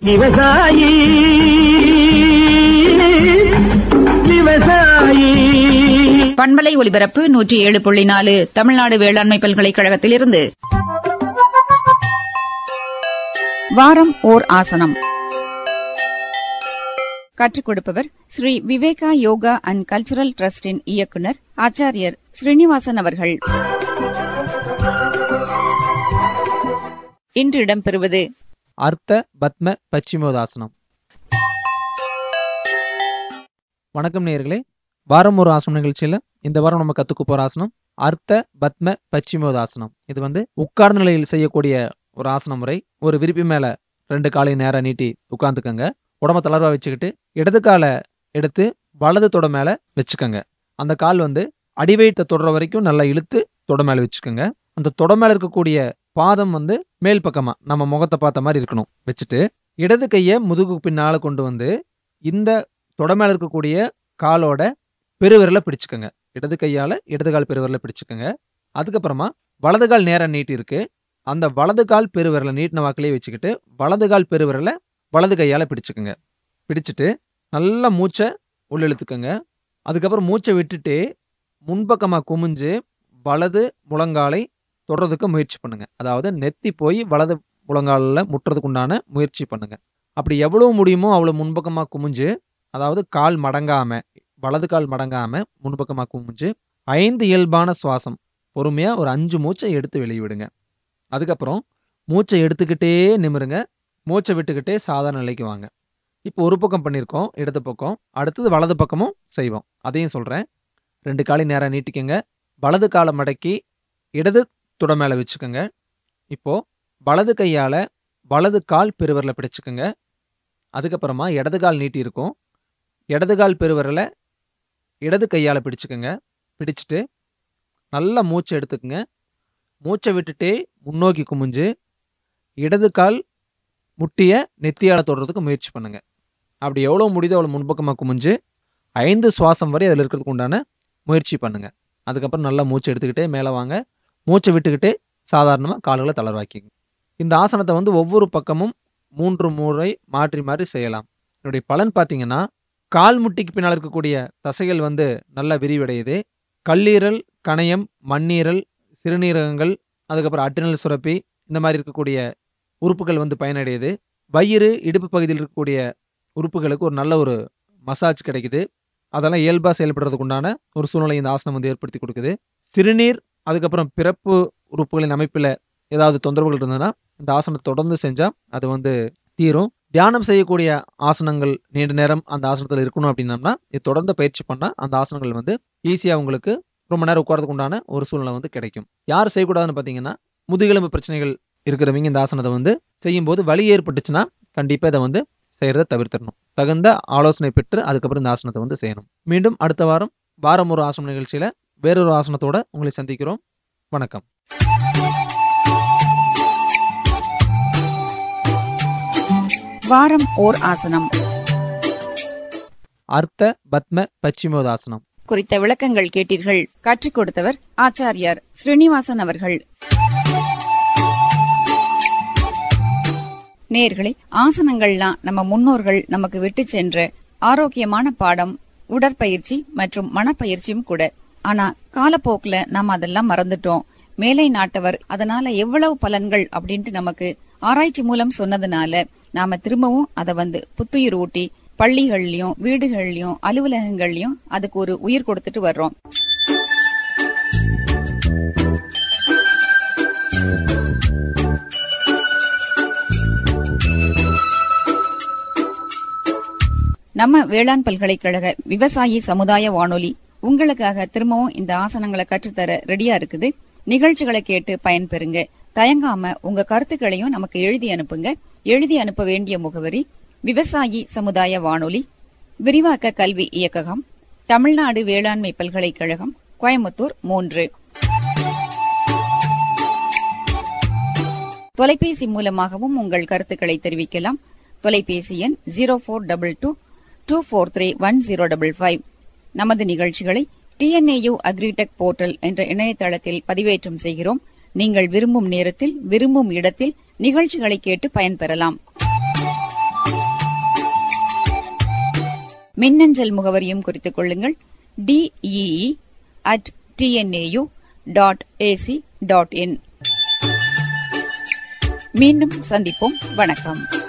விவசாயி விவசாயி பண்பலை ஒலிபரப்பு நூற்றி ஏழு புள்ளி நாலு தமிழ்நாடு வேளாண்மை பல்கலைக்கழகத்திலிருந்து வாரம் ஓர் ஆசனம் கற்றுக் கொடுப்பவர் ஸ்ரீ விவேகா யோகா அண்ட் கல்ச்சுரல் டிரஸ்டின் இயக்குனர் ஆச்சாரியர் ஸ்ரீனிவாசன் அவர்கள் இன்று இடம்பெறுவது அர்த்த பத்ம பச்சிமோதாசனம் வணக்கம் நேயர்களே வாரம் ஒரு ஆசனம் நிகழ்ச்சியில இந்த வாரம் நம்ம கத்துக்க போற ஆசனம் அர்த்த பத்ம பச்சிமோதாசனம் இது வந்து உட்கார்ந்த நிலையில் செய்யக்கூடிய ஒரு ஆசன முறை ஒரு விரிப்பு மேல ரெண்டு காலை நேரா நீட்டி உட்கார்ந்துக்கங்க உடம்ப தளர்வா வச்சுக்கிட்டு இடது காலை எடுத்து வலது தொட மேல வச்சுக்கோங்க அந்த கால் வந்து அடிவயிற்றை தொடர வரைக்கும் நல்லா இழுத்து தொட மேல வச்சுக்கோங்க அந்த தொட மேல இருக்கக்கூடிய பாதம் வந்து மேல் பக்கமா நம்ம முகத்தை பார்த்த மாதிரி இருக்கணும் வச்சுட்டு இடது கையை முதுகு பின்னால கொண்டு வந்து இந்த தொட மேல இருக்கக்கூடிய காலோட பெருவிரலை பிடிச்சுக்கோங்க இடது கையால இடது கால் பெருவிரலை பிடிச்சுக்கோங்க அதுக்கப்புறமா வலது கால் நேரா நீட்டி இருக்கு அந்த வலது கால் பெருவிரலை நீட்டின வாக்கிலேயே வச்சுக்கிட்டு வலது கால் பெருவிரலை வலது கையால பிடிச்சுக்கோங்க பிடிச்சிட்டு நல்லா மூச்சை உள்ள இழுத்துக்கோங்க அதுக்கப்புறம் மூச்சை விட்டுட்டு முன்பக்கமா குமிஞ்சு வலது முழங்காலை தொடுறதுக்கு முயற்சி பண்ணுங்க அதாவது நெத்தி போய் வலது முழங்காலில் முட்டுறதுக்கு உண்டான முயற்சி பண்ணுங்க அப்படி எவ்வளவு முடியுமோ அவ்வளவு முன்பக்கமா குமிஞ்சு அதாவது கால் மடங்காம வலது கால் மடங்காம முன்பக்கமா குமிஞ்சு ஐந்து இயல்பான சுவாசம் பொறுமையா ஒரு அஞ்சு மூச்சை எடுத்து வெளியே விடுங்க அதுக்கப்புறம் மூச்சை எடுத்துக்கிட்டே நிமிருங்க மூச்சை விட்டுக்கிட்டே சாதாரண நிலைக்கு வாங்க இப்போ ஒரு பக்கம் பண்ணியிருக்கோம் இடது பக்கம் அடுத்தது வலது பக்கமும் செய்வோம் அதையும் சொல்றேன் ரெண்டு காலை நேரா நீட்டிக்கங்க வலது காலை மடக்கி இடது துட மேல வச்சுக்கோங்க இப்போ வலது கையால வலது கால் பெருவரில் பிடிச்சுக்கோங்க அதுக்கப்புறமா இடது கால் நீட்டி இருக்கும் இடது கால் பெருவரில் இடது கையால பிடிச்சுக்கோங்க பிடிச்சிட்டு நல்லா மூச்சை எடுத்துக்கங்க மூச்சை விட்டுட்டே முன்னோக்கி குமிஞ்சு இடது கால் முட்டிய நெத்தியால தொடுறதுக்கு முயற்சி பண்ணுங்க அப்படி எவ்வளோ முடியுதோ அவ்வளோ முன்பக்கமாக குமிஞ்சு ஐந்து சுவாசம் வரை அதில் இருக்கிறதுக்கு உண்டான முயற்சி பண்ணுங்க அதுக்கப்புறம் நல்லா மூச்சு எடுத்துக்கிட்டே மேலே வாங்க மூச்சை விட்டுக்கிட்டே சாதாரணமாக கால்களை தளர்வாக்கிங்க இந்த ஆசனத்தை வந்து ஒவ்வொரு பக்கமும் மூன்று முறை மாற்றி மாற்றி செய்யலாம் இதனுடைய பலன் பார்த்தீங்கன்னா கால் முட்டிக்கு பின்னால் இருக்கக்கூடிய தசைகள் வந்து நல்லா விரிவடையுது கல்லீரல் கணையம் மண்ணீரல் சிறுநீரகங்கள் அதுக்கப்புறம் அட்டினல் சுரப்பி இந்த மாதிரி இருக்கக்கூடிய உறுப்புகள் வந்து பயனடையுது வயிறு இடுப்பு பகுதியில் இருக்கக்கூடிய உறுப்புகளுக்கு ஒரு நல்ல ஒரு மசாஜ் கிடைக்குது அதெல்லாம் இயல்பாக செயல்படுறதுக்கு உண்டான ஒரு சூழ்நிலை இந்த ஆசனம் வந்து ஏற்படுத்தி கொடுக்குது சிறுநீர் அதுக்கப்புறம் பிறப்பு உறுப்புகளின் அமைப்பில் ஏதாவது தொந்தரவுகள் இருந்ததுன்னா இந்த ஆசனத்தை தொடர்ந்து செஞ்சால் அது வந்து தீரும் தியானம் செய்யக்கூடிய ஆசனங்கள் நீண்ட நேரம் அந்த ஆசனத்தில் இருக்கணும் அப்படின்னம்னா இது தொடர்ந்து பயிற்சி பண்ணால் அந்த ஆசனங்கள் வந்து ஈஸியாக உங்களுக்கு ரொம்ப நேரம் உட்காரதுக்கு உண்டான ஒரு சூழ்நிலை வந்து கிடைக்கும் யார் செய்யக்கூடாதுன்னு பார்த்தீங்கன்னா முதுகெலும்பு பிரச்சனைகள் இருக்கிறவங்க இந்த ஆசனத்தை வந்து செய்யும்போது வலி ஏற்பட்டுச்சுன்னா கண்டிப்பாக இதை வந்து செய்யறதை தவிர்த்திடணும் தகுந்த ஆலோசனை பெற்று அதுக்கப்புறம் இந்த ஆசனத்தை வந்து செய்யணும் மீண்டும் அடுத்த வாரம் வாரம் ஒரு ஆசனம் நிகழ்ச்சியில வேறொரு ஆசனத்தோட உங்களை சந்திக்கிறோம் வணக்கம் வாரம் ஓர் ஆசனம் அர்த்த பத்ம பச்சிமோதாசனம் குறித்த விளக்கங்கள் கேட்டீர்கள் கற்றுக் கொடுத்தவர் ஆச்சாரியார் ஸ்ரீனிவாசன் அவர்கள் நேர்களே ஆசனங்கள்லாம் நம்ம முன்னோர்கள் நமக்கு விட்டு சென்ற ஆரோக்கியமான பாடம் உடற்பயிற்சி மற்றும் மனப்பயிற்சியும் கூட ஆனா காலப்போக்குல நாம அதெல்லாம் மறந்துட்டோம் மேலை நாட்டவர் அதனால எவ்வளவு பலன்கள் அப்படின்ட்டு நமக்கு ஆராய்ச்சி மூலம் சொன்னதுனால நாம திரும்பவும் அதை வந்து புத்துயிர் ஊட்டி பள்ளிகள்லயும் வீடுகள்லயும் அலுவலகங்கள்லயும் அதுக்கு ஒரு உயிர் கொடுத்துட்டு வர்றோம் நம்ம வேளாண் பல்கலைக்கழக விவசாயி சமுதாய வானொலி உங்களுக்காக திரும்பவும் இந்த ஆசனங்களை கற்றுத்தர ரெடியா இருக்குது நிகழ்ச்சிகளை கேட்டு பயன்பெறுங்க தயங்காம உங்க கருத்துக்களையும் நமக்கு எழுதி அனுப்புங்க எழுதி அனுப்ப வேண்டிய முகவரி விவசாயி சமுதாய வானொலி விரிவாக்க கல்வி இயக்ககம் தமிழ்நாடு வேளாண்மை பல்கலைக்கழகம் கோயம்புத்தூர் மூன்று தொலைபேசி மூலமாகவும் உங்கள் கருத்துக்களை தெரிவிக்கலாம் தொலைபேசி எண் zero four double two two four three one zero double five நமது நிகழ்ச்சிகளை டிஎன்ஏயு அக்ரிடெக் போர்ட்டல் என்ற இணையதளத்தில் பதிவேற்றம் செய்கிறோம் நீங்கள் விரும்பும் நேரத்தில் விரும்பும் இடத்தில் நிகழ்ச்சிகளை கேட்டு பயன்பெறலாம் மின்னஞ்சல் முகவரியும் குறித்துக் கொள்ளுங்கள் DEE at TNAU dot AC dot in மீண்டும் சந்திப்போம் வணக்கம்